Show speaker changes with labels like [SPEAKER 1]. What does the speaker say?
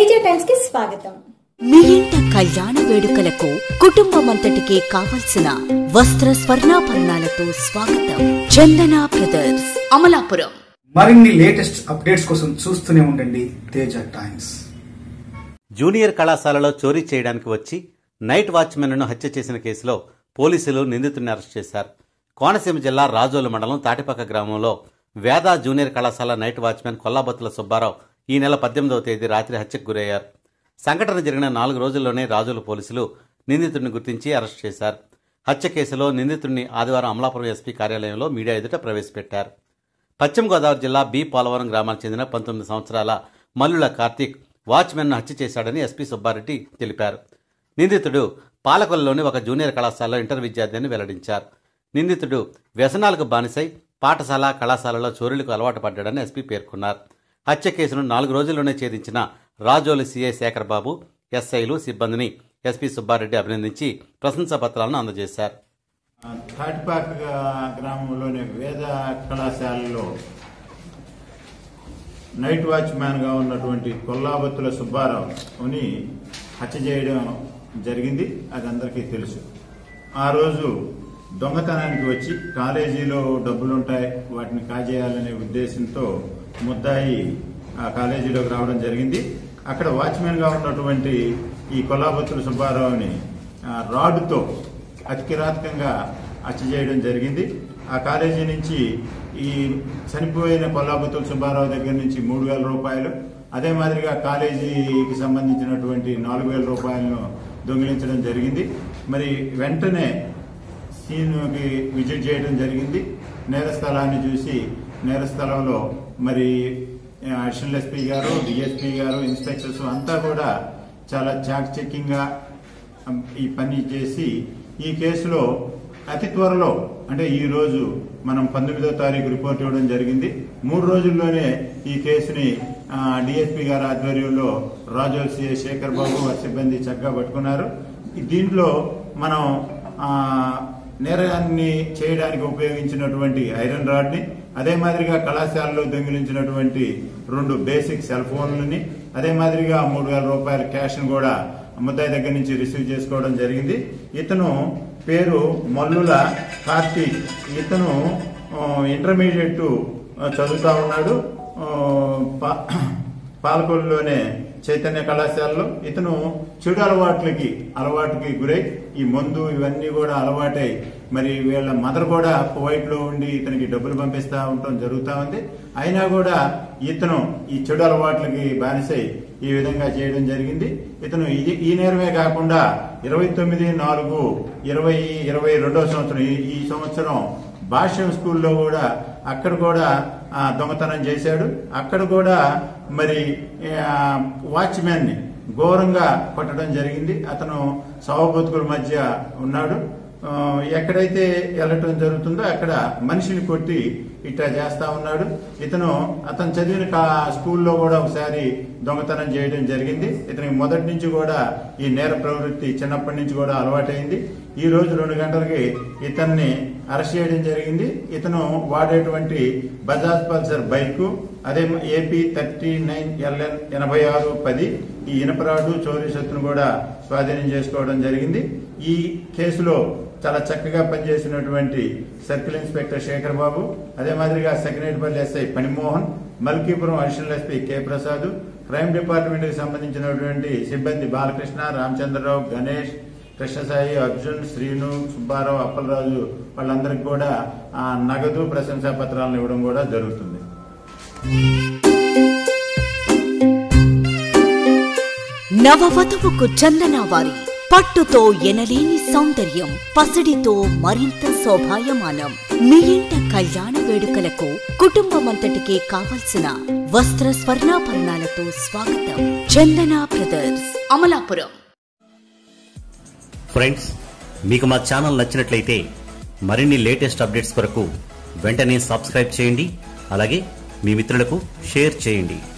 [SPEAKER 1] Teja times కి స్వాగతం
[SPEAKER 2] మీ ఇంట కళ్యాణ వేడుకలకు కుటుంబమంతటికి కావలసిన వస్త్ర స్వర్ణాభరణాలతో స్వాగతం చందన బ్రదర్స్ అమలాపురం
[SPEAKER 3] మరిన్ని లేటెస్ట్ అప్డేట్స్ కోసం చూస్తూనే ఉండండి తేజ టైమ్స్
[SPEAKER 4] జూనియర్ కళాశాలలో చోరీ చేయడానికి వచ్చి నైట్ వాచ్మెన్ను హత్య చేసిన కేసులో పోలీసులు నిందితుడిని అరెస్ట్ చేశారు కోనసీమ జిల్లా రాజోలు మండలం తాటిపక్క గ్రామంలో వేద జూనియర్ కళాశాల నైట్ వాచ్మెన్ కొల్లాబత్తుల సుబ్బారావు ఈ నెల పద్దెనిమిదవ తేదీ రాత్రి హత్యకు గురయ్యారు సంఘటన జరిగిన నాలుగు రోజుల్లోనే రాజోలు పోలీసులు నిందితుడిని గుర్తించి అరెస్ట్ చేశారు హత్య కేసులో నిందితుడిని ఆదివారం అమలాపురం ఎస్పీ కార్యాలయంలో మీడియా ఎదుట ప్రవేశపెట్టారు పశ్చిమ గోదావరి జిల్లా బి పోలవరం గ్రామానికి చెందిన పంతొమ్మిది సంవత్సరాల మల్లుల కార్తీక్ వాచ్మెన్ను హత్య చేశాడని ఎస్పీ సుబ్బారెడ్డి తెలిపారు నిందితుడు పాలకొల్లులోని ఒక జూనియర్ కళాశాలలో ఇంటర్ విద్యార్థి అని వెల్లడించారు నిందితుడు వ్యసనాలకు బానిసై పాఠశాల కళాశాలలో చోరీలకు అలవాటు పడ్డాడని ఎస్పీ పేర్కొన్నారు హత్య కేసును నాలుగు రోజుల్లోనే ఛేదించిన రాజోలు సీఐ శేఖర్ బాబు ఎస్ఐలు సిబ్బందిని ఎస్పీ సుబ్బారెడ్డి అభినందించి ప్రశంసా పత్రాలను అందజేశారు
[SPEAKER 5] థాటిపాక గ్రామంలోని వేద కళాశాలలో నైట్ వాచ్మ్యాన్గా ఉన్నటువంటి కొల్లాబత్తుల సుబ్బారావుని హత్య చేయడం జరిగింది అది అందరికీ తెలుసు ఆ రోజు దొంగతనానికి వచ్చి కాలేజీలో డబ్బులుంటాయి వాటిని కాజేయాలనే ఉద్దేశంతో ముద్దాయి ఆ కాలేజీలోకి రావడం జరిగింది అక్కడ వాచ్మెన్గా ఉన్నటువంటి ఈ కొల్లాబత్తుల సుబ్బారావుని ఆ, రాడ్తో అతి కిరాతకంగా హత్య చేయడం జరిగింది ఆ కాలేజీ నుంచి ఈ చనిపోయిన కొల్లాబుతుల సుబ్బారావు దగ్గర నుంచి మూడు వేల రూపాయలు అదే మాదిరిగా కాలేజీకి సంబంధించినటువంటి నాలుగు వేల రూపాయలను దొంగిలించడం జరిగింది మరి వెంటనే సీన్కి విజిట్ చేయడం జరిగింది నేర స్థలాన్ని చూసి నేర స్థలంలో మరి అడిషనల్ ఎస్పీ గారు డిఎస్పీ గారు ఇన్స్పెక్టర్స్ అంతా కూడా చాలా చాకచక్యంగా ఈ పని చేసి ఈ కేసులో అతి త్వరలో అంటే ఈ రోజు మనం పంతొమ్మిదో తారీఖు రిపోర్ట్ ఇవ్వడం జరిగింది మూడు రోజుల్లోనే ఈ కేసుని డిఎస్పీ గారి ఆధ్వర్యంలో రాజోల్ సిఐ శేఖర్ బాబు వారి సిబ్బంది చక్కగా పట్టుకున్నారు దీంట్లో మనం ఆ, నేరాన్ని చేయడానికి ఉపయోగించినటువంటి ఐరన్ రాడ్ ని అదే మాదిరిగా కళాశాలలో దొంగిలించినటువంటి రెండు బేసిక్ సెల్ ఫోన్లని అదే మాదిరిగా మూడు వేల రూపాయల క్యాష్ ని కూడా ముద్దాయి దగ్గర నుంచి రిసీవ్ చేసుకోవడం జరిగింది ఇతను పేరు మల్లుల కార్తీక్ ఇతను ఆ, ఇంటర్మీడియట్ ఆ, చదువుతా ఉన్నాడు ఆ, పా- పాలకొల్లులోనే చైతన్య కళాశాలలో ఇతను చెడు అలవాట్లకి అలవాటుకి గురై ఈ మందు ఇవన్నీ కూడా అలవాటై మరి వీళ్ళ మదర్ కూడా కువైట్ లో ఉండి ఇతనికి డబ్బులు పంపిస్తా ఉండటం జరుగుతా ఉంది అయినా కూడా ఇతను ఈ చెడు అలవాట్లకి బానిసై ఈ విధంగా చేయడం జరిగింది ఇతను ఇది ఈ నేరమే కాకుండా ఇరవై తొమ్మిది నాలుగు ఇరవై ఇరవై రెండవ సంవత్సరం ఈ- ఈ సంవత్సరం భాష్యం స్కూల్లో కూడా అక్కడ కూడా ఆ, దొంగతనం చేశాడు అక్కడ కూడా మరి వాచ్మెన్ ని ఘోరంగా కొట్టడం జరిగింది అతను సవబతుకుల మధ్య ఉన్నాడు ఆ, ఎక్కడైతే వెళ్ళటం జరుగుతుందో అక్కడ మనిషిని కొట్టి ఇట్లా చేస్తా ఉన్నాడు ఇతను అతను చదివిన కా- స్కూల్లో కూడా ఒకసారి దొంగతనం చేయడం జరిగింది ఇతనికి మొదటి నుంచి కూడా ఈ నేర ప్రవృత్తి చిన్నప్పటి నుంచి కూడా అలవాటైంది ఈ రోజు రెండు గంటలకి ఇతన్ని అరెస్ట్ చేయడం జరిగింది ఇతను వాడేటువంటి బజాజ్ పల్సర్ బైక్ అదే ఏపీ థర్టీ నైన్ ఎల్ఎన్ ఎనభై ఆరు పది ఈ ఇనపరాడు చోరీ సొత్తును కూడా స్వాధీనం చేసుకోవడం జరిగింది ఈ కేసులో చాలా చక్కగా పనిచేసినటువంటి సర్కిల్ ఇన్స్పెక్టర్ శేఖర్ బాబు అదే మాదిరిగా సెక్రటరీపల్లి SI Panimohan Malkipuram additional SP K Prasad crime department కి సంబంధించినటువంటి సిబ్బంది బాలకృష్ణ రామచంద్రరావు గణేష్ కృష్ణసాయి అర్జున్ శ్రీను సుబ్బారావు అప్పలరాజు వాళ్ళందరికీ కూడా ఆ, నగదు ప్రశంసా పత్రాలను ఇవ్వడం కూడా జరుగుతుంది
[SPEAKER 2] నవవధువుకు చందన వారి పట్టుతో ఎనలేని సౌందర్యం పసిడితో మరింత శోభాయమానం మీ ఇంట కళ్యాణ వేడుకలకు కుటుంబమంతటికి కావలసిన వస్త్ర స్వర్ణాభరణాలతో స్వాగతం చందన బ్రదర్స్ అమలాపురం
[SPEAKER 4] ఫ్రెండ్స్ మీకు మా ఛానల్ నచ్చినట్లయితే మరిన్ని లేటెస్ట్ అప్డేట్స్ కొరకు వెంటనే సబ్స్క్రైబ్ చేయండి అలాగే మీ మిత్రులకు షేర్ చేయండి